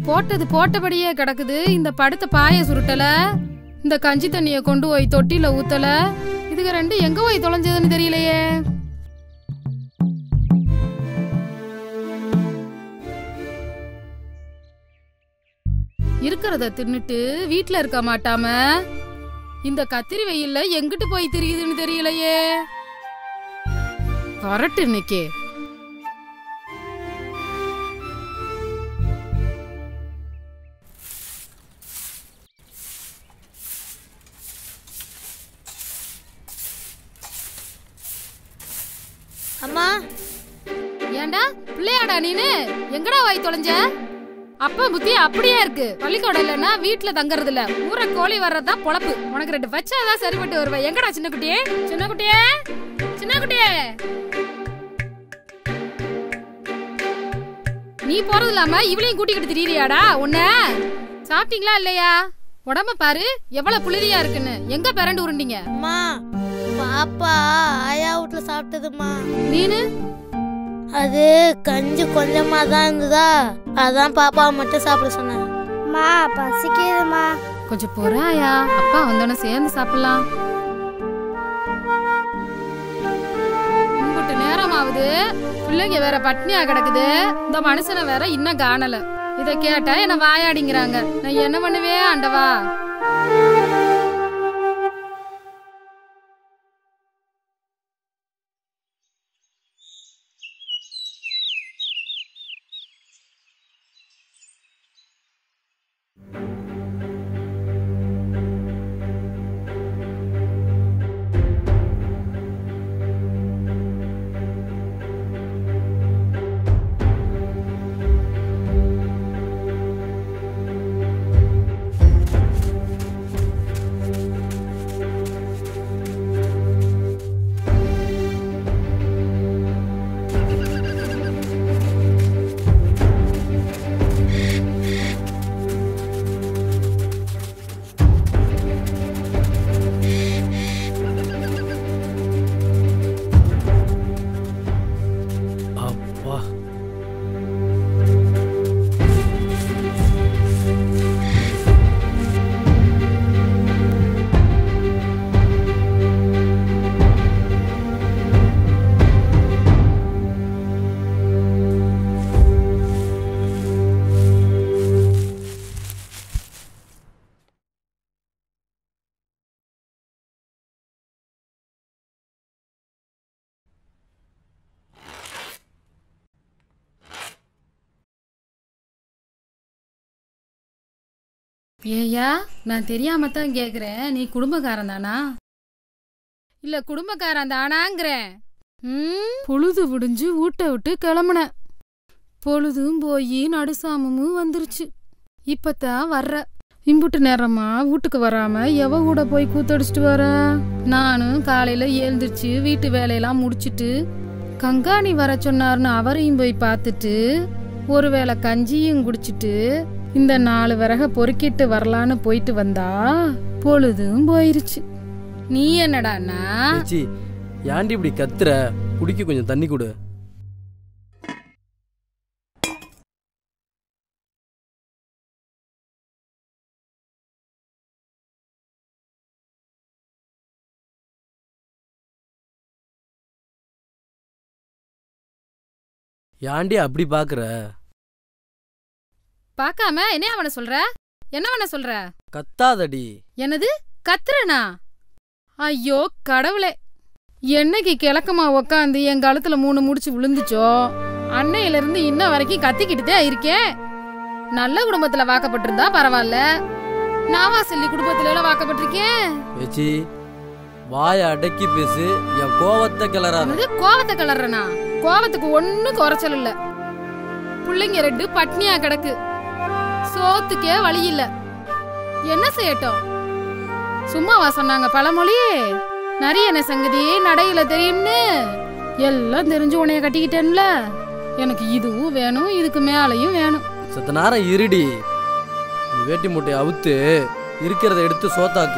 போட்டது போட்டபடியே கிடக்குது இந்த படுத்த பாய சுருட்டல இந்த கஞ்சி தண்ணிய கொண்டு போய் தொட்டில ஊத்தல இதுக்கு ரெண்டு எங்க போய் தொலைஞ்சதுன்னு தெரியலையே இருக்கிறத தின்னுட்டு வீட்ல இருக்க மாட்டாம இந்த கத்திரி வெயில்ல எங்கிட்டு போய் திரியுதுன்னு தெரியலையே கரெக்ட் இன்னைக்கு அம்மா ஏண்டா பிள்ளையாடா நீனு எங்கடா வாய் தொலைஞ்ச அப்பா புத்தி அப்படியே இருக்கு பள்ளிக்கூடம் இல்லைன்னா வீட்டுல தங்கறது இல்ல ஊரை கோழி வர்றதுதான் பொழப்பு உனக்கு ரெண்டு வச்சாதான் சரிப்பட்டு வருவ எங்கடா சின்ன குட்டியே சின்ன குட்டியே சின்ன குட்டியே நீ போறது இல்லாம இவளையும் கூட்டிக்கிட்டு திரியறியாடா உன்ன சாப்பிட்டீங்களா இல்லையா உடம்ப பாரு எவ்வளவு புழுதியா இருக்குன்னு எங்க பிறண்டு உருண்டீங்க அம்மா பாப்பா ஆயா வீட்ல சாப்பிட்டதுமா நீனு அது கஞ்சி கொஞ்சமா தான் இருந்ததா அதான் பாப்பா மட்டும் சாப்பிட சொன்னேன் அம்மா பசிக்குதுமா கொஞ்சம் பொறாயா அப்பா வந்தோடனே சேர்ந்து சாப்பிடலாம் உங்ககிட்ட நேரம் ஆகுது பிள்ளைங்க வேற பட்னியா கிடக்குது இந்த மனுஷனை வேற இன்னும் காணல இத கேட்டா என்ன வாயாடிங்கிறாங்க நான் என்ன பண்ணுவேன் ஆண்டவா அப்பா ஏயா நான் தெரியாம தான் கேக்குறேன் நீ குடும்பக்காரன் தானா இல்ல குடும்பக்காரன் தானாங்கிறேன் ம், பொழுது விடிஞ்சு வீட்டை விட்டு கிளம்புன பொழுதும் போய் நடுசாமமும் வந்துருச்சு இப்பதான் வர்ற இம்புட்டு நேரமா வீட்டுக்கு வராம எவ கூட போய் கூத்தடிச்சிட்டு வர நானும் காலையில எழுந்திருச்சு வீட்டு வேலையெல்லாம் முடிச்சிட்டு கங்காணி வர சொன்னாருன்னு அவரையும் போய் பார்த்துட்டு ஒருவேளை கஞ்சியும் குடிச்சிட்டு இந்த நாலு விறக பொறுக்கிட்டு வரலான்னு போயிட்டு வந்தா பொழுதும் போயிருச்சு நீ என்னடான்னா ஏச்சி ஏன்டி இப்படி கத்துற குடிக்க கொஞ்சம் தண்ணி கொடு ஏன்டி அப்படி பாக்குற பார்க்காம என்ன அவனை சொல்ற என்ன அவனை சொல்ற கத்தாதடி என்னது கத்துறனா ஐயோ கடவுளே என்னைக்கு கிழக்கமா உக்காந்து என் கழுத்துல மூணு முடிச்சு விழுந்துச்சோ அன்னையில இருந்து இன்ன வரைக்கும் கத்திக்கிட்டு தான் இருக்கேன் நல்ல குடும்பத்துல வாக்கப்பட்டிருந்தா பரவாயில்ல நாவா சொல்லி குடும்பத்துல எல்லாம் வாக்கப்பட்டிருக்கேன் ஏச்சி வாய அடக்கி பேசு என் கோவத்தை கிளறாத என்னது கோவத்தை கிளறனா கோவத்துக்கு ஒண்ணும் குறைச்சல் இல்ல பிள்ளைங்க ரெண்டு பட்னியா கிடக்கு சோத்துக்கே வழி இல்ல என்ன செய்யட்டும் சும்மாவா சொன்னாங்க பழமொழி நிறைய என்ன சங்கதி நடையில தெரியும்னு எல்லாம் தெரிஞ்சு உன்னைய கட்டிக்கிட்டேன்ல எனக்கு இதுவும் வேணும் இதுக்கு மேலையும் வேணும் சத்த நேரம் இருடி இந்த வேட்டி மூட்டையை அவுத்து இருக்கிறத எடுத்து சோத்தாக்கு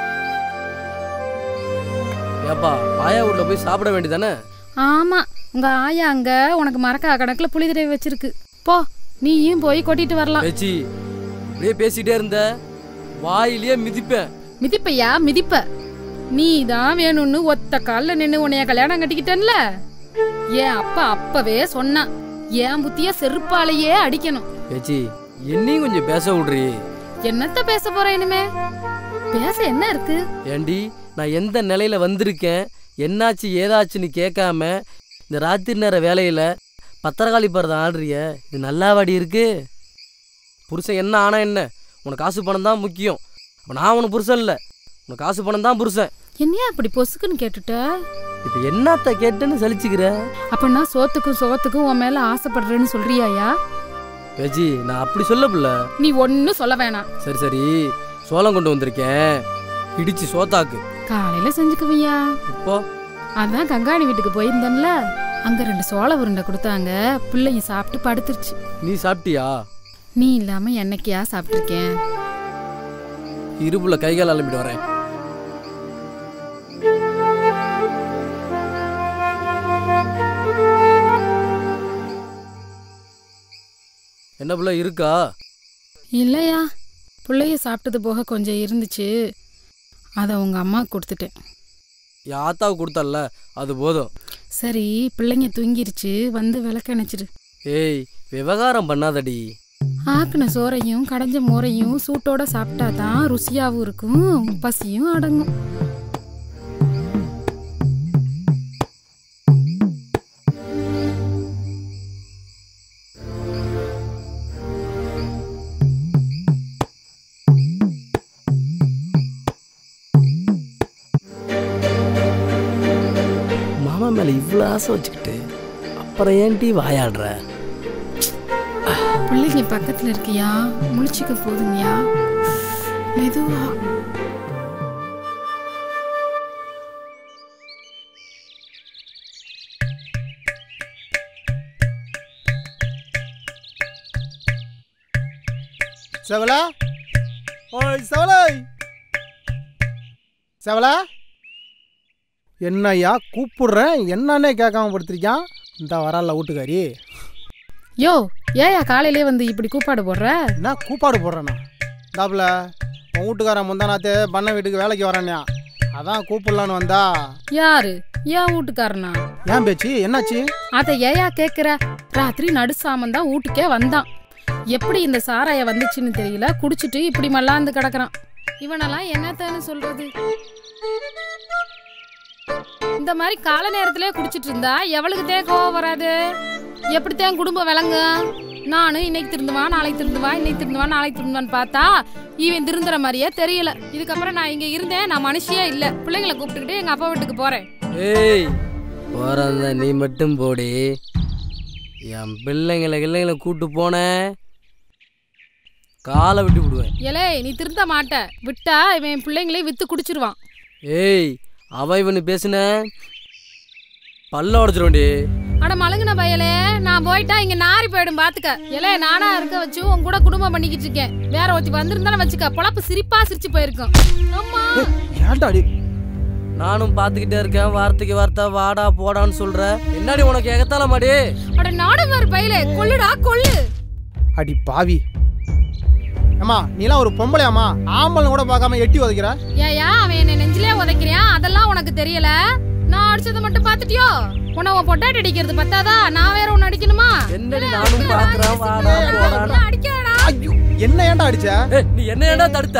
ஏப்பா ஆயா வீட்ல போய் சாப்பிட வேண்டியதானே ஆமா உங்க ஆயா அங்க உனக்கு மரக்கா கணக்குல புளி தடவை வச்சிருக்கு போ நீயும் போய் கொட்டிட்டு வரலாம் பேச்சி இப்படியே பேசிட்டே இருந்த வாயிலேயே மிதிப்பேன் மிதிப்பையா மிதிப்ப நீ தான் வேணும்னு ஒத்த கால்ல நின்னு உன்னைய கல்யாணம் கட்டிக்கிட்டேன்ல என் அப்பா அப்பவே சொன்னான் என் புத்திய செருப்பாலேயே அடிக்கணும் பேச்சி என்னையும் கொஞ்சம் பேச விடுறி என்னத்த பேச போற இனிமே பேச என்ன இருக்கு ஏண்டி நான் எந்த நிலையில வந்திருக்கேன் என்னாச்சு ஏதாச்சுன்னு கேட்காம இந்த ராத்திரி நேர வேலையில பத்திரகாளி பரதம் ஆடுறிய இது நல்லாவாடி இருக்கு புருஷன் என்ன ஆனா என்ன உனக்கு காசு பணம் தான் முக்கியம் அப்ப நான் உனக்கு புருஷன் இல்லை உனக்கு காசு பணம் தான் புருஷன் என்னையா அப்படி பொசுக்குன்னு கேட்டுட்ட இப்போ என்னத்த கேட்டேன்னு சலிச்சுக்கிற அப்பன்னா சோத்துக்கும் சோத்துக்கும் உன் மேல ஆசைப்படுறேன்னு சொல்றியாயா பேச்சி நான் அப்படி சொல்ல புள்ள நீ ஒன்னும் சொல்ல வேணாம் சரி சரி சோளம் கொண்டு வந்திருக்கேன் இடிச்சு சோத்தாக்கு காலையில செஞ்சுக்குவியா இப்போ அதான் கங்காணி வீட்டுக்கு போயிருந்தேன்ல அங்க ரெண்டு சோள உருண்டை கொடுத்தாங்க பிள்ளைங்க சாப்பிட்டு படுத்துருச்சு நீ சாப்பிட்டியா நீ இல்லாம என்னைக்கியா சாப்பிட்டிருக்கேன் இருப்புல கைகால் அலம்பிட்டு வரேன் என்ன புள்ள இருக்கா இல்லையா பிள்ளைய சாப்பிட்டது போக கொஞ்சம் இருந்துச்சு அதை உங்க அம்மா கொடுத்துட்டேன் என் ஆத்தாவுக்கு கொடுத்தல்ல அது போதும் சரி பிள்ளைங்க தூங்கிருச்சு வந்து விளக்கணைச்சிரு ஏய் விவகாரம் பண்ணாதடி ஆக்குன சோறையும் கடைஞ்ச மோரையும் சூட்டோட சாப்பிட்டா தான் ருசியாவும் இருக்கும் பசியும் அடங்கும் மாமா மேல இவ்வளோ ஆசை வச்சுக்கிட்டு அப்புறம் ஏன்டி வாயாடுற பிள்ளைங்க பக்கத்துல இருக்கியா முழிச்சுக்க போதுங்கயா மெதுவா செவலா ஓய் செவலை செவலா என்னய்யா கூப்பிடுறேன் என்னன்னே கேட்காம படுத்திருக்கான் இந்த வரல வீட்டுக்காரி யோ ஏயா காலையிலே வந்து இப்படி கூப்பாடு போடுற என்ன கூப்பாடு போடுறேண்ணா தாப்புல உன் வீட்டுக்காரன் முந்தானாத்து பண்ண வீட்டுக்கு வேலைக்கு வரேன்யா அதான் கூப்பிடலான்னு வந்தா யாரு ஏன் வீட்டுக்காரனா ஏன் பேச்சு என்னாச்சு அத ஏயா கேக்குற ராத்திரி நடுசாமம் தான் வீட்டுக்கே வந்தான் எப்படி இந்த சாராய வந்துச்சுன்னு தெரியல குடிச்சிட்டு இப்படி மல்லாந்து கிடக்குறான் இவனெல்லாம் என்னத்தன்னு சொல்றது இந்த மாதிரி கால நேரத்திலே குடிச்சிட்டு இருந்தா எவளுக்கு தேன் கோவம் வராது எப்படித்தான் குடும்பம் விளங்கு நானும் இன்னைக்கு திருந்துவான் நாளைக்கு திருந்துவான் இன்னைக்கு திருந்துவான் நாளைக்கு திருந்துவான்னு பார்த்தா இவன் திருந்துற மாதிரியே தெரியல இதுக்கப்புறம் நான் இங்க இருந்தேன் நான் மனுஷியே இல்ல பிள்ளைங்களை கூப்பிட்டுக்கிட்டு எங்க அப்பா வீட்டுக்கு போறேன் ஏய் போறந்த நீ மட்டும் போடி என் பிள்ளைங்களை கிள்ளைங்களை கூட்டு போனேன் காலை விட்டு விடுவேன் ஏலே நீ திருந்த மாட்ட விட்டா இவன் பிள்ளைங்களையும் வித்து குடிச்சிருவான் ஏய் அவ இவனு பேசுன பல்ல உடச்சிருவேன்டி அட மழுங்குன பயலே நான் போயிட்டா இங்க நாரி போயிடும் பாத்துக்க ஏலே நானா இருக்க வச்சு உன் கூட குடும்பம் பண்ணிக்கிட்டு இருக்கேன் வேற ஒருத்தி வந்திருந்தாலும் வச்சுக்க பொழப்பு சிரிப்பா சிரிச்சு போயிருக்கும் ஆமா ஏன்டா அடி நானும் பார்த்துக்கிட்டே இருக்கேன் வார்த்தைக்கு வார்த்தை வாடா போடான்னு சொல்ற என்னடி உனக்கு எகத்தால மாடி அட நாடகம் பையலே கொல்லுடா கொல்லு அடி பாவி ஏம்மா நீலாம் ஒரு பொம்பளையாம்மா ஆம்பளை கூட பார்க்காம எட்டி உதைக்கிற ஏயா அவன் என்ன நெஞ்சிலே உதைக்கிறியான் அதெல்லாம் உனக்கு தெரியல நான் அடிச்சதை மட்டும் பாத்துட்டியோ உன்னை உன் பொட்டாட்டி அடிக்கிறது பத்தாதா நான் வேற ஒன்னு அடிக்கணுமா என்னடி நானும் பார்க்கறேன் வாடா போடான்னு அடிக்காடா ஐயோ என்ன ஏன்டா அடிச்ச ஏய், நீ என்ன ஏடா தடுத்த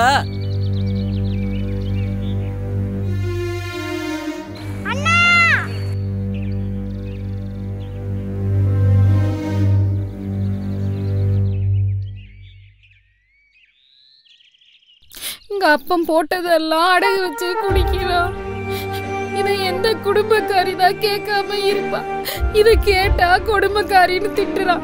இங்க அப்பம் போட்டதெல்லாம் அடகு வச்சு குடிக்கிறான் இதை எந்த குடும்பக்காரி தான் கேட்காம இருப்பா இத கேட்டா கொடுமைக்காரின்னு திட்டுறான்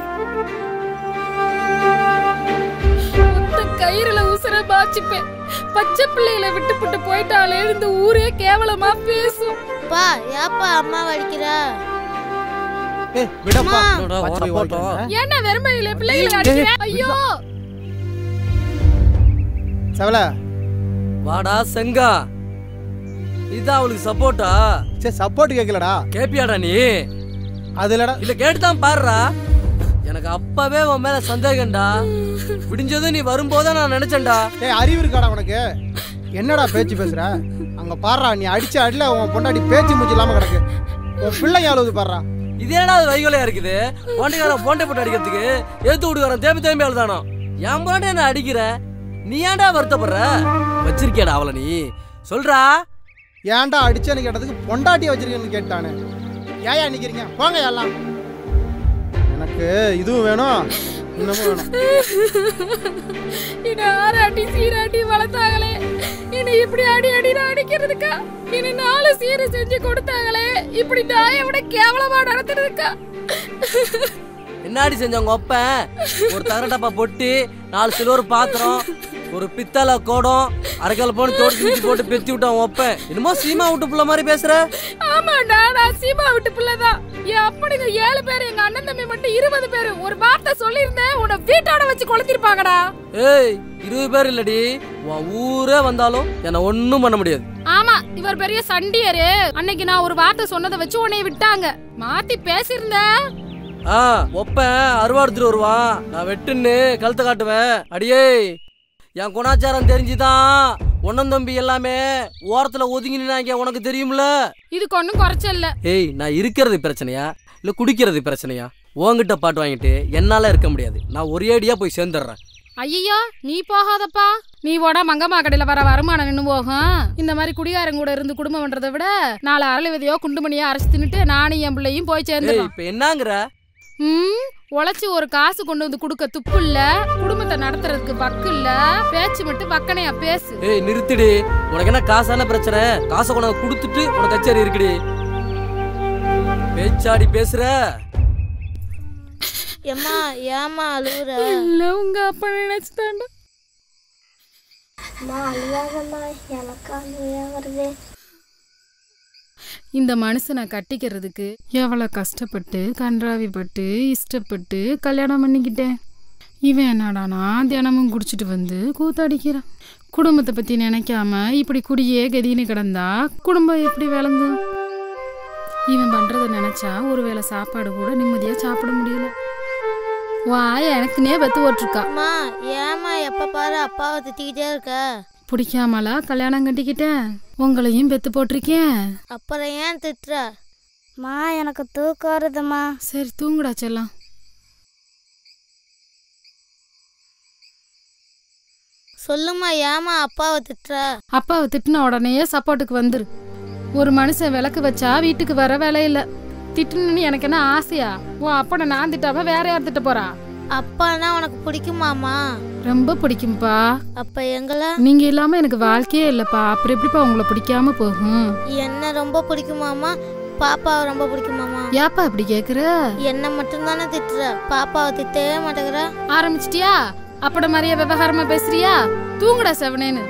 ஒத்த கயிறுல உசுர பாய்ச்சிப்பேன் பச்சை பிள்ளையில விட்டுப்புட்டு போயிட்டாலே இந்த ஊரே கேவலமா பேசும் பா ஏப்பா அம்மா வலிக்கிற ஏய் விடப்பா என்னடா, பச்சை ஓட போய் போட்டோம். உதைக்கிறேன். என்ன வெறுமையில பிள்ளைகளை அடிக்கிறேன் ஐயோ செவல வாடா செங்கா இதான் அவளுக்கு சப்போர்ட்டா சரி சப்போர்ட் கேட்கலடா கேப்பியாடா நீ அது இல்லடா இல்ல கேட்டுதான் பாருடா எனக்கு அப்பவே உன் மேல சந்தேகம்டா விடிஞ்சதும் நீ வரும்போதே நான் நினைச்சேன்டா ஏய் அறிவு இருக்காடா உனக்கு என்னடா பேச்சு பேசுற அங்க பாடுறா நீ அடிச்ச அடில உன் பொண்டாட்டி பேச்சு மூச்சு இல்லாம கிடக்கு உன் பிள்ளைங்க அழுவுது பாடுறா இது என்னடா அது வைகோலையா இருக்குது போண்டிக்காரன் போண்டை போட்டு அடிக்கிறதுக்கு ஏத்து விடுக்காரன் தேம்பி தேம்பி அழுதானோ என் போண்டை என்ன அடிக்கிற நீ ஏன்டா வருத்தப்படுற வச்சிருக்கியாடா அவளை நீ சொல்றா ஏன்டா அடிச்சேன்னு கேட்டதுக்கு பொண்டாட்டி வச்சிருக்கேன்னு கேட்டானே ஏயா நிக்கிறீங்க போங்க எல்லாம் எனக்கு இதுவும் வேணும் இன்னமும் வேணும் என்ன ஆராட்டி சீராட்டி வளர்த்தாங்களே என்னை இப்படி அடி அடி அடிக்கிறதுக்கா என்னை நாலு சீரை செஞ்சு கொடுத்தாங்களே இப்படி நாயை விட கேவலமா நடத்துறதுக்கா என்னாடி செஞ்ச உங்க ஒப்பன் ஒரு தகர டப்பா பொட்டி நாலு சில்வர் பாத்திரம் ஒரு பித்தளை கோடம் அரைக்கால் போன தோட்டி சுத்தி போட்டு பெத்தி விட்டான் ஒப்பன் என்னமோ சீமா விட்டு புள்ள மாதிரி பேசுற ஆமாண்டா நான் சீமா விட்டு பிள்ளைதான் என் அப்பனுங்க ஏழு பேர் எங்க அண்ணன் தம்பி மட்டும் இருபது பேர் ஒரு வார்த்தை சொல்லியிருந்தேன் உன்னை வீட்டோட வச்சு கொளுத்திருப்பாங்கடா ஏய் இருபது பேர் இல்லடி உன் ஊரே வந்தாலும் என்னை ஒன்றும் பண்ண முடியாது ஆமா இவர் பெரிய சண்டியரு அன்னைக்கு நான் ஒரு வார்த்தை சொன்னதை வச்சு உன்னை விட்டாங்க மாத்தி பேசியிருந்த ஆ ஒப்பன் அருவாடுத்துட்டு வருவான் நான் வெட்டுன்னு கழுத்தை காட்டுவேன் அடியே என் குணாச்சாரம் தெரிஞ்சுதான் ஒன்னன் தம்பி எல்லாமே ஓரத்துல ஒதுங்கி நின்னாங்க உனக்கு தெரியும்ல இதுக்கு ஒன்றும் குறைச்சல்ல ஏய் நான் இருக்கிறது பிரச்சனையா இல்ல குடிக்கிறது பிரச்சனையா உன்கிட்ட பாட்டு வாங்கிட்டு என்னால இருக்க முடியாது நான் ஒரேடியா போய் சேர்ந்துடுறேன் ஐயோ நீ போகாதப்பா நீ ஓட மங்கம்மா கடையில வர வருமானம் நின்னு போகும் இந்த மாதிரி குடிகாரங்க கூட இருந்து குடும்பம் பண்றதை விட நாலு அரளி விதையோ குண்டுமணியோ அரைச்சு தின்னுட்டு நானும் என் பிள்ளையும் போய் ஏய் சேர்ந்துடும் இப்ப என்னங்கிற ம் உழைச்சி ஒரு காசு கொண்டு வந்து கொடுக்க துப்பு இல்ல குடும்பத்தை நடத்துறதுக்கு வக்கு இல்ல பேச்சு மட்டும் வக்கனையா பேசு ஏய் நிறுத்திடி உனக்கு என்ன காசான பிரச்சனை காசை கொண்டாந்து கொடுத்துட்டு உனக்கு கச்சேரி இருக்குடி பேச்சாடி பேசுற ஏம்மா ஏம்மா அழுவுற இல்ல உங்க அப்பா நினைச்சுதாண்டா அம்மா அழுவாதம்மா எனக்கு அழுவையா வருது இந்த மனுஷனை கட்டிக்கிறதுக்கு எவ்வளவு கஷ்டப்பட்டு கன்றாவிப்பட்டு இஷ்டப்பட்டு கல்யாணம் பண்ணிக்கிட்டேன் இவன் என்னடானா தினமும் குடிச்சிட்டு வந்து கூத்தடிக்கிறான் குடும்பத்தை பத்தி நினைக்காம இப்படி குடியே கதின்னு கிடந்தா குடும்பம் எப்படி விளங்கு இவன் பண்றத நினைச்சா ஒருவேளை சாப்பாடு கூட நிம்மதியா சாப்பிட முடியல வாய எனக்குனே வெத்து ஓட்டிருக்கா அம்மா ஏம்மா எப்ப பாரு அப்பாவை திட்டிக்கிட்டே இருக்க பிடிக்காமலா கல்யாணம் கட்டிக்கிட்டேன் உங்களையும் பெத்து போட்டிருக்கேன் அப்புறம் ஏன் திட்டுற மா எனக்கு தூக்கம் வருதுமா சரி தூங்குடா செல்லம் சொல்லுமா ஏம்மா அப்பாவை திட்டுற அப்பாவை திட்டின உடனேயே சப்போர்ட்டுக்கு வந்துரு ஒரு மனுஷன் விளக்கு வச்சா வீட்டுக்கு வர வேலை இல்ல திட்டணும்னு எனக்கு என்ன ஆசையா உன் அப்பனை நான் திட்டாம வேற யார் திட்ட போறா அப்பானா உனக்கு பிடிக்குமாமா ரொம்ப பிடிக்கும்பா அப்ப எங்களை நீங்க இல்லாம எனக்கு வாழ்க்கையே இல்லப்பா அப்புறம் எப்படிப்பா உங்களை பிடிக்காம போகும் என்ன ரொம்ப பிடிக்குமாமா பாப்பாவை ரொம்ப பிடிக்குமாமா ஏப்பா இப்படி கேக்குற என்ன மட்டும்தானே திட்டுற பாப்பாவை திட்டவே மாட்டேங்கிற ஆரம்பிச்சிட்டியா அப்பட மாதிரியா விவகாரமா பேசுறியா தூங்குடா செவனேன்னு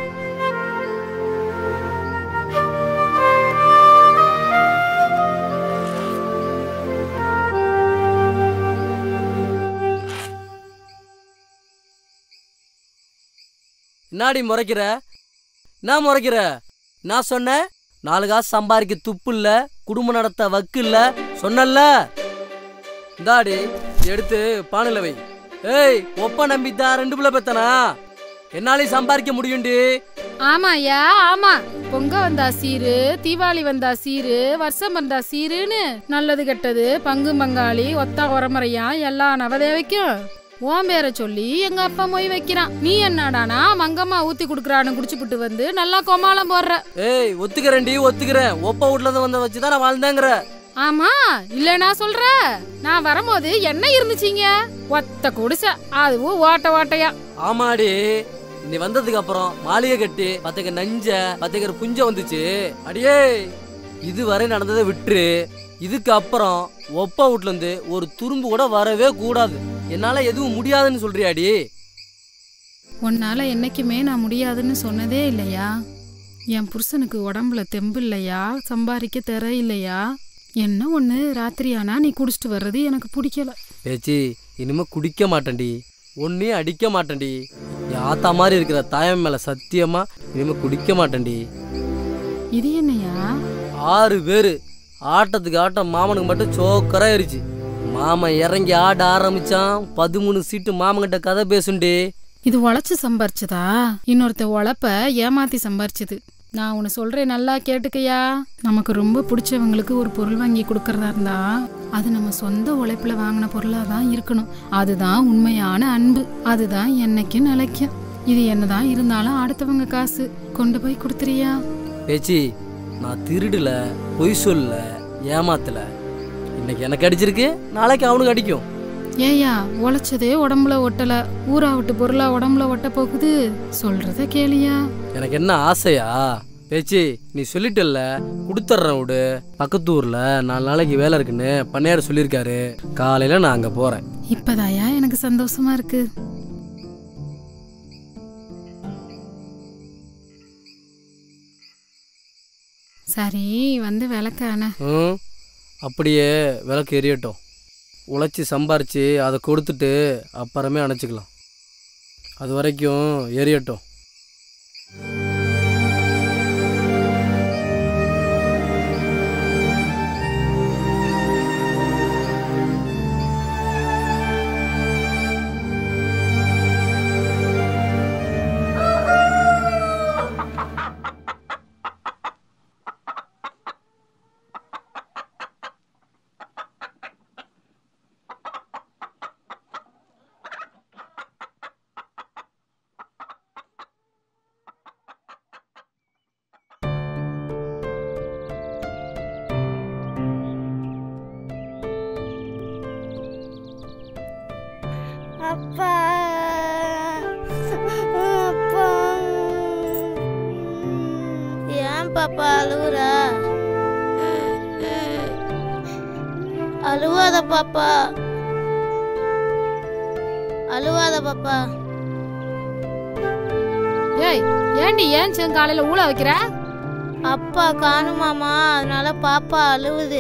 என்னாடி முறைக்கிற என்ன முறைக்கிற நான் சொன்னேன் நாலு காசு சம்பாதிக்க துப்பு இல்ல குடும்பம் நடத்த வக்கு இல்ல சொன்னல்ல இந்தாடி இதை எடுத்து பானையில வை ஏய் ஒப்ப நம்பித்தான் ரெண்டு பிள்ளை பெத்தனா என்னாலையும் சம்பாதிக்க முடியும்டி ஆமா ஐயா ஆமா பொங்க வந்தா சீரு தீபாவளி வந்தா சீரு வருஷம் வந்தா சீருன்னு நல்லது கெட்டது பங்கு பங்காளி ஒத்தா உரமுறையா எல்லா நவதேவைக்கும் ஓம் பேரை சொல்லி எங்க அப்பா மொய் வைக்கிறான் நீ என்னடானா மங்கம்மா ஊத்தி குடுக்கறான்னு குடிச்சுப்புட்டு வந்து நல்லா கொமாலம் போடுற ஏய் ஒத்துக்கிறேன்டி ஒத்துக்கிறேன் ஒப்ப வீட்ல இருந்து வந்த வச்சுதான் நான் வாழ்ந்தேங்கிற ஆமா இல்ல நான் சொல்றேன் நான் வரும்போது என்ன இருந்துச்சீங்க ஒத்த குடிசை அதுவும் ஓட்ட ஓட்டையா ஆமாடி நீ வந்ததுக்கு அப்புறம் மாளிகை கட்டி பத்தக்க நஞ்ச பத்தக்கர் புஞ்ச வந்துச்சு அடியே இதுவரை நடந்ததை விட்டுரு இதுக்கு அப்புறம் ஒப்ப வீட்ல இருந்து ஒரு துரும்பு கூட வரவே கூடாது என்னால எதுவும் முடியாதுன்னு சொல்றியாடி உன்னால என்னைக்குமே நான் முடியாதுன்னு சொன்னதே இல்லையா என் புருஷனுக்கு உடம்புல தெம்பு இல்லையா சம்பாதிக்க தெர இல்லையா என்ன ஒன்று ராத்திரி ஆனா நீ குடிச்சிட்டு வர்றது எனக்கு பிடிக்கல பேச்சி இனிமே குடிக்க மாட்டேன்டி ஒன்னையும் அடிக்க மாட்டேன்டி என் ஆத்தா மாதிரி இருக்கிற தாயம் மேல சத்தியமா இனிமே குடிக்க மாட்டேன்டி இது என்னையா ஆறு பேரு ஆட்டத்துக்கு ஆட்டம் மாமனுக்கு மட்டும் சோக்கராயிருச்சு மாமன் இறங்கி ஆட ஆரம்பிச்சான் பதிமூணு சீட்டு மாமன்கிட்ட கதை பேசுண்டே இது உழைச்சு சம்பாரிச்சதா இன்னொருத்த உழைப்ப ஏமாத்தி சம்பாரிச்சது நான் உன்னை சொல்றேன் நல்லா கேட்டுக்கையா நமக்கு ரொம்ப பிடிச்சவங்களுக்கு ஒரு பொருள் வாங்கி கொடுக்கறதா இருந்தா அது நம்ம சொந்த உழைப்புல வாங்கின பொருளா தான் இருக்கணும் அதுதான் உண்மையான அன்பு அதுதான் என்னைக்கும் நிலைக்கும் இது என்னதான் இருந்தாலும் அடுத்தவங்க காசு கொண்டு போய் கொடுத்துறியா பேச்சி நான் திருடல பொய் சொல்லல ஏமாத்தல இன்னைக்கு எனக்கு அடிச்சிருக்கு நாளைக்கு அவனுக்கு அடிக்கும் ஏயா உழைச்சதே உடம்புல ஒட்டல ஊரா விட்டு பொருளா உடம்புல ஒட்ட போகுது சொல்றத கேளியா எனக்கு என்ன ஆசையா பேச்சி நீ சொல்லிட்டல்ல கொடுத்துட்றேன் விடு பக்கத்து ஊர்ல நாலு நாளைக்கு வேலை இருக்குன்னு பண்ணையார் சொல்லியிருக்காரு காலையில நான் அங்க போறேன் இப்பதாயா எனக்கு சந்தோஷமா இருக்கு சரி வந்து விளக்கான ம் அப்படியே விளக்கு எரியட்டும் உழைச்சி சம்பாரிச்சு அதை கொடுத்துட்டு அப்புறமே அணைச்சிக்கலாம் அது வரைக்கும் எரியட்டும் அப்பா அப்பா ஏன் பாப்பா அழுவுறா அழுவாத பாப்பா அழுவாத பாப்பா ஏய் ஏண்டி ஏன் காலையில ஊழ வைக்கிற அப்பா காணுமாமா அதனால பாப்பா அழுவுது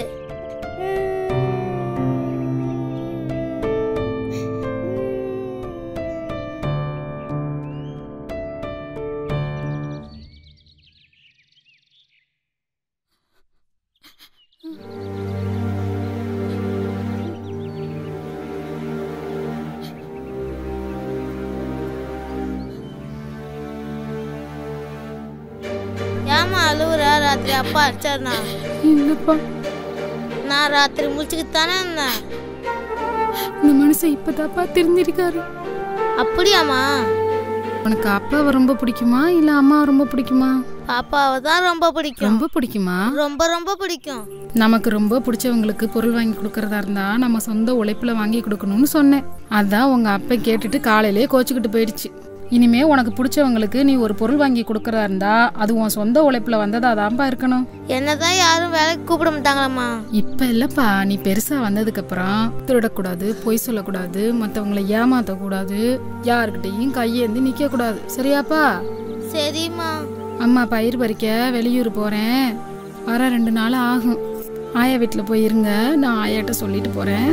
ஏமா அழுவுறா ராத்திரி அப்பா அடிச்சாருனா இல்லப்பா நான் ராத்திரி முடிச்சுக்கிட்டு தானே இருந்தேன் இந்த மனுஷன் இப்பதாப்பா தெரிஞ்சிருக்காரு அப்படியாம்மா உனக்கு அப்பாவை ரொம்ப பிடிக்குமா இல்ல அம்மாவை ரொம்ப பிடிக்குமா பாப்பாவை தான் ரொம்ப பிடிக்கும் ரொம்ப பிடிக்குமா ரொம்ப ரொம்ப பிடிக்கும் நமக்கு ரொம்ப பிடிச்சவங்களுக்கு பொருள் வாங்கி கொடுக்கறதா இருந்தா நம்ம சொந்த உழைப்புல வாங்கி கொடுக்கணும்னு சொன்னேன் அதான் உங்க அப்பா கேட்டுட்டு காலையிலே கோச்சுக்கிட்டு போயிடுச்சு இனிமே உனக்கு பிடிச்சவங்களுக்கு நீ ஒரு பொருள் வாங்கி கொடுக்கறதா இருந்தா அது உன் சொந்த உழைப்புல வந்ததா தான்ப்பா இருக்கணும் என்னதான் யாரும் வேலைக்கு கூப்பிட மாட்டாங்களாம்மா இப்ப இல்லப்பா நீ பெருசா வந்ததுக்கு அப்புறம் திருடக்கூடாது பொய் சொல்லக்கூடாது மத்தவங்கள ஏமாத்த கூடாது யாருக்கிட்டையும் கையேந்தி நிக்க கூடாது சரியாப்பா சரிம்மா அம்மா பயிர் பறிக்க வெளியூர் போறேன் வர ரெண்டு நாள் ஆகும் ஆயா வீட்டில் போய் இருங்க நான் ஆயாட்ட சொல்லிட்டு போறேன்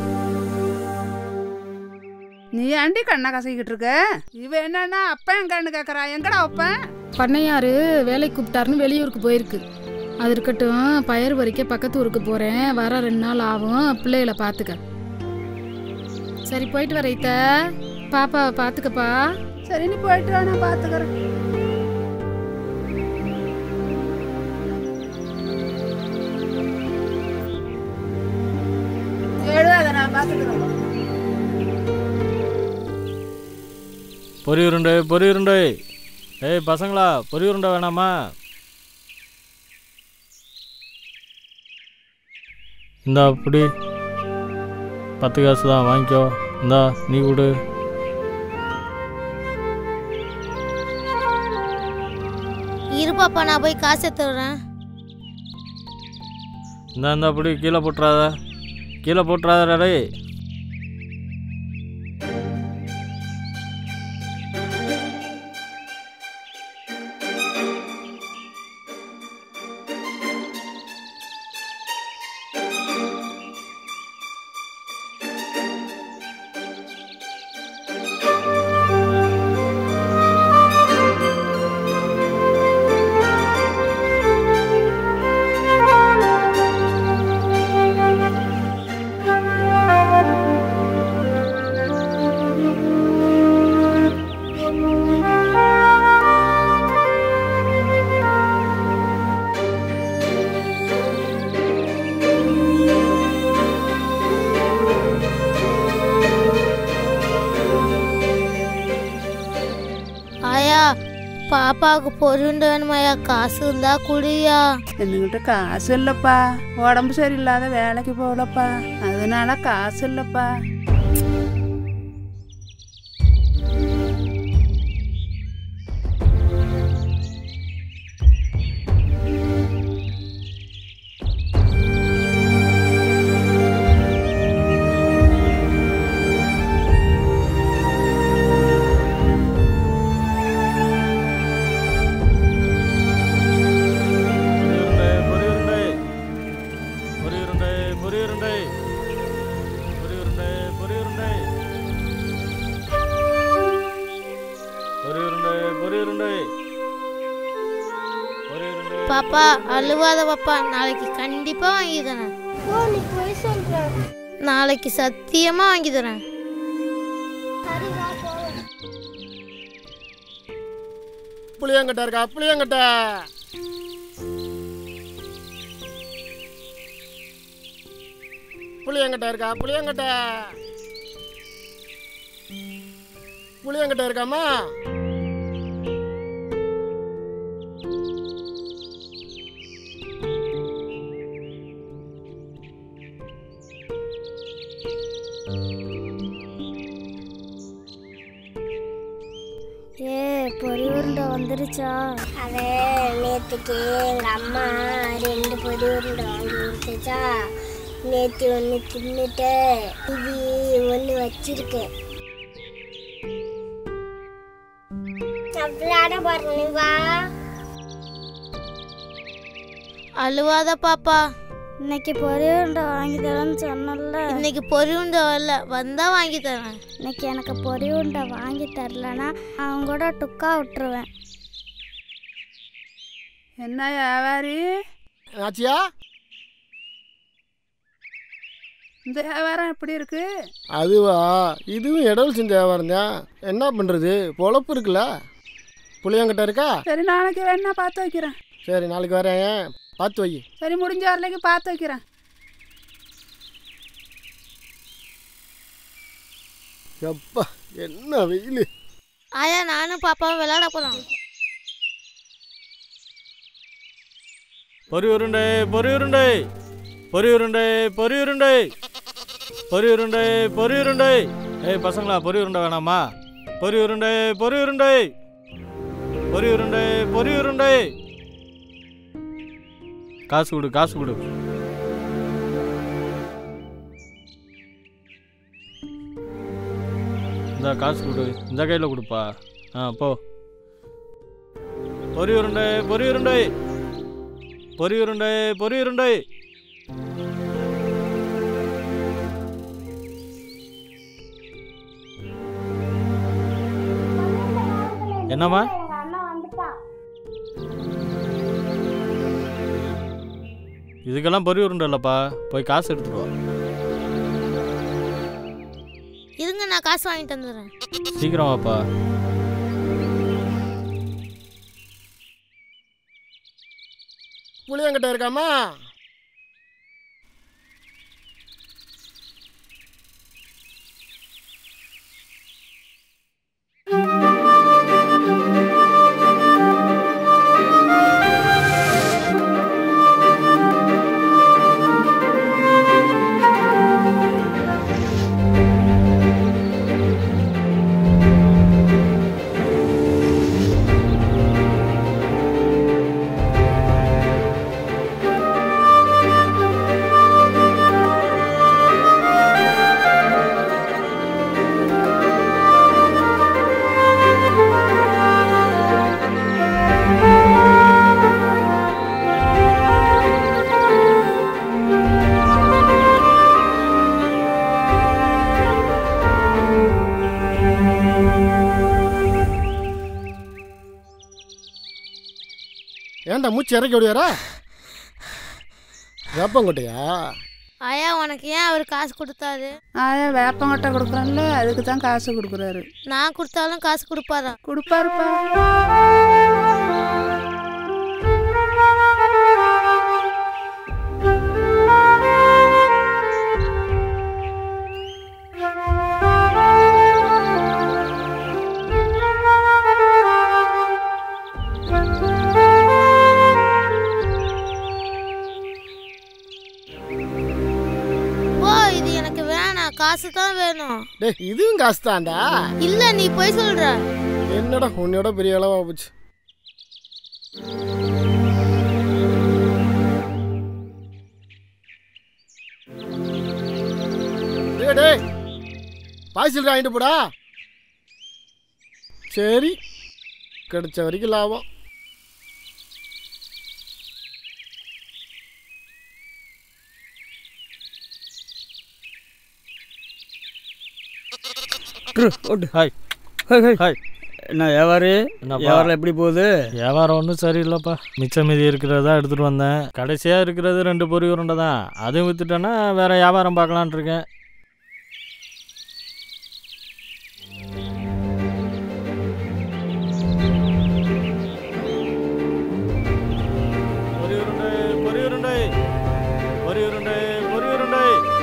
நீ ஏன்டி கண்ணை கசக்கிட்டு இருக்க இவ என்னன்னா அப்பன் கண்ணு கேக்குறா எங்கடா அப்பன் பண்ணையாரு வேலைக்கு கூப்பிட்டாருன்னு வெளியூருக்கு போயிருக்கு அது இருக்கட்டும் பயிர் பறிக்க பக்கத்து ஊருக்கு போறேன் வர ரெண்டு நாள் ஆகும் பிள்ளைகளை பார்த்துக்க சரி போயிட்டு வர இத்த பாப்பாவை பார்த்துக்கப்பா சரி நீ போயிட்டு வா நான் பாத்துக்கிறேன் எழுதாத நான் பாத்துக்கிறேன் பொரி உருண்டை பொரி உருண்டை ஏய் பசங்களா பொரி உருண்டை வேணாமா இந்தா புடி பத்து காசு தான் வாங்கிக்கோ இந்தா நீ கொடு இரு பாப்பா நான் போய் காசு எடுத்து வரேன் இந்தா இந்தா புடி கீழே போட்டுறாத கீழே போட்டுறாதடா டேய் பாப்பாவுக்கு பொருண்டு வேணுமாயா காசு இருந்தா குடியா என்கிட்ட காசு இல்லப்பா உடம்பு சரியில்லாத வேலைக்கு போகலப்பா அதனால காசு இல்லப்பா பொரி உருண்டை பொரி உருண்டை பொரி உருண்டை பொரி உருண்டை பொரி உருண்டை பொரி உருண்டை பொரி உருண்டை பொரி உருண்டை பாப்பா அழுவாத பாப்பா நாளைக்கு கண்டிப்பா வாங்கி தரேன் நாளைக்கு சத்தியமா வாங்கி தரேன் புளியங்கட்டை இருக்கா புளியங்கட்டை புளியங்கட்டை இருக்கா புளியங்கட்டை புளியங்கட்டை இருக்காமா ஏ பொரி உருண்டை வந்துருச்சா அது நேற்றுக்கு எங்கள் அம்மா ரெண்டு பொடி உருண்டை வாங்கி கொடுத்துச்சா நேற்று ஒன்று தின்னுட்டு இது ஒன்று வச்சிருக்கேன் விளையாட பாருங்க வா அழுவாத பாப்பா இன்னைக்கு பொரி உருண்டை வாங்கி தரேன்னு சொன்னல இன்னைக்கு பொரி உருண்டை வரல வந்தா வாங்கி தரேன் இன்னைக்கு எனக்கு பொரி உருண்டை வாங்கி தரலனா அவங்க கூட டுக்கா விட்டுருவேன் என்ன வியாபாரி ஆச்சியா இந்த வியாபாரம் எப்படி இருக்கு அதுவா இதுவும் இடல் செஞ்ச வியாபாரம் தான் என்ன பண்ணுறது பொழப்பு இருக்குல்ல புளியங்கட்டை இருக்கா சரி நாளைக்கு வேணா பார்த்து வைக்கிறேன் சரி நாளைக்கு வரேன் பார்த்து வை சரி முடிஞ்ச வரலைக்கு பார்த்து வைக்கிறேன் எப்பா என்ன வெயில் ஆயா நானும் பாப்பாவும் விளையாட போலாம் பொரி உருண்டை பொரி உருண்டை பொரி உருண்டை பொரி உருண்டை பொரி உருண்டை பொரி உருண்டை ஏய் பசங்களா பொரி உருண்டை வேணாமா பொரி உருண்டை பொரி உருண்டை பொரி உருண்டை பொரி உருண்டை காசு கொடு காசு கொடு இந்த காசு கொடு இந்த கையில் கொடுப்பா ஆ போ பொரி உருண்டை பொரி உருண்டை பொரி உருண்டை பொரி உருண்டை என்னம்மா இதுக்கெல்லாம் பொரி உருண்டை இல்லைப்பா போய் காசு எடுத்துட்டு வா இருங்க நான் காசு வாங்கிட்டு வந்துடுறேன் சீக்கிரம் வாப்பா புளியங்கட்டை இருக்காமா ஏன்டா மூச்சு இறக்கி விடுவாரா வேப்பங்கொட்டையா ஆயா உனக்கு ஏன் அவர் காசு கொடுத்தாரு ஆயா வேப்பங்கொட்டை கொடுக்குறேன்ல அதுக்கு தான் காசு கொடுக்குறாரு நான் கொடுத்தாலும் காசு கொடுப்பாரா கொடுப்பாருப்பா காசு தான் வேணும் டேய் இதுவும் காசு தான்டா இல்ல நீ போய் சொல்ற என்னடா உன்னோட பெரிய அளவா போச்சு டேய் டேய் பாய்ச்சல் வாங்கிட்டு போடா சரி கிடைச்ச வரைக்கும் லாபம் ஹாய் ஹாய் என்ன வியாபாரி என்னப்பா? வியாபாரம் எப்படி போகுது வியாபாரம் ஒன்றும் சரியில்லைப்பா மிச்சம் மீதி இருக்கிறதா எடுத்துகிட்டு வந்தேன் கடைசியாக இருக்கிறது ரெண்டு பொறி உருண்டை தான் அதுவும் விற்றுட்டேன்னா வேறு வியாபாரம் பார்க்கலான்ட்டு இருக்கேன் பொரி உருண்டை பொரி உருண்டை பொரி உருண்டை பொரி உருண்டை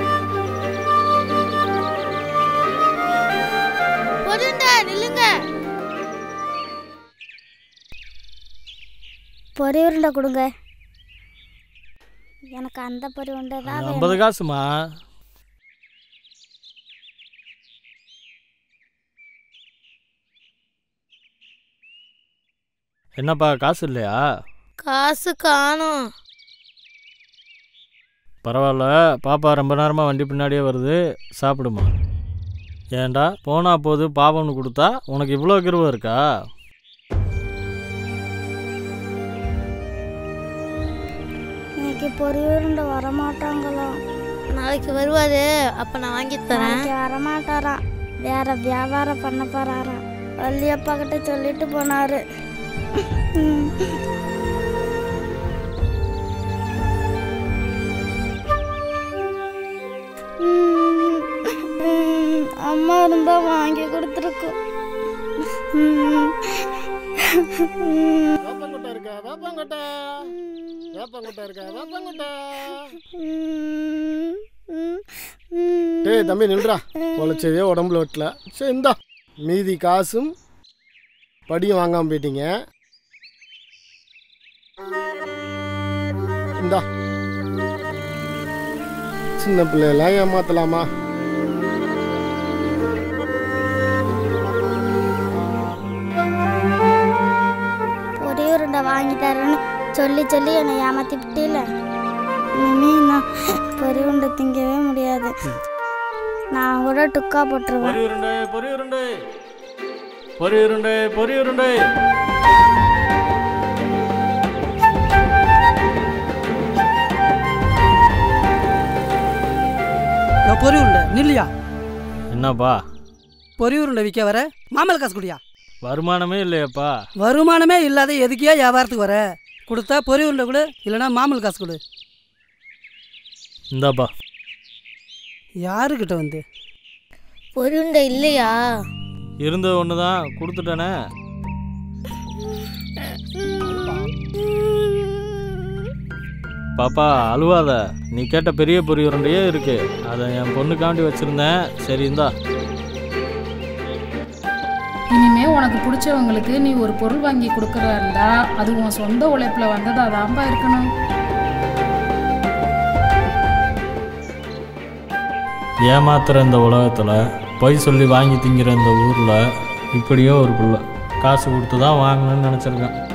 பொருண்டா நில்லுங்க பொரி உருண்டை கொடுங்க எனக்கு அந்த பொரி உருண்டை தான் வேணும். ஐம்பது காசுமா என்னப்பா காசு இல்லையா காசு காணும் பரவாயில்ல பாப்பா ரொம்ப நேரமாக வண்டி பின்னாடியே வருது சாப்பிடுமா ஏன்டா போனா போது பாவம்னு கொடுத்தா உனக்கு இவ்வளோ கிருவம் இருக்கா இன்னைக்கு பொரி உருண்டை வரமாட்டாங்களா நாளைக்கு வருவாரு அப்ப நான் வாங்கி தரேன் நாளைக்கு வரமாட்டாராம் வேற வியாபாரம் பண்ண போறாராம் வள்ளியப்பா கிட்ட சொல்லிட்டு போனாரு ம். ம். ம். அம்மா இருந்தா வாங்கி கொடுத்துருக்கோம் ம். ம். வேப்பங்கொட்டை இருக்கா வேப்பங்கொட்டை வேப்பங்கொட்டை இருக்கா வேப்பங்கொட்டை ம். ம். ம். டேய் தம்பி நில்றா உழைச்சதே உடம்புல வெட்டல சரி இந்தா மீதி காசும் படியும் வாங்காம போயிட்டீங்க இந்தா சின்ன பிள்ளையெல்லாம் ஏமாத்தலாமா ஒரே உருண்டை வாங்கி தரேன்னு சொல்லி சொல்லி என்னை ஏமாத்தி விட்டில இனிமே நான் பொரி உருண்டை திங்கவே முடியாது நான் கூட டுக்கா போட்டுருவேன் பொரி உருண்டை பொரி உருண்டை பொரி உருண்டை பொரி உருண்டை பொறி உருண்டை நில்லையா என்னப்பா பொறி உருண்டை விற்க வர மாமல் காசு குடியா வருமானமே இல்லையாப்பா வருமானமே இல்லாத எதுக்கியா வியாபாரத்துக்கு வர கொடுத்தா பொறி உருண்டை கொடு இல்லைன்னா மாமல் காசு கொடு இந்தாப்பா யாருக்கிட்ட வந்து பொருண்டை இல்லையா இருந்தது ஒன்று தான் கொடுத்துட்டேனே பாப்பா அழுவாத நீ கேட்ட பெரிய பொரி உருண்டையே இருக்கு அதை என் பொண்ணுக்காண்டி வச்சிருந்தேன் சரி இந்தா இனிமே உனக்கு பிடிச்சவங்களுக்கு நீ ஒரு பொருள் வாங்கி கொடுக்கறதா இருந்தா அது உன் சொந்த உழைப்புல வந்ததா தான்பா இருக்கணும் ஏமாத்துற இந்த உலகத்தில் பொய் சொல்லி வாங்கி திங்கிற இந்த ஊரில் இப்படியே ஒரு பிள்ளை காசு கொடுத்து தான் வாங்கணும்னு நினச்சிருக்கேன்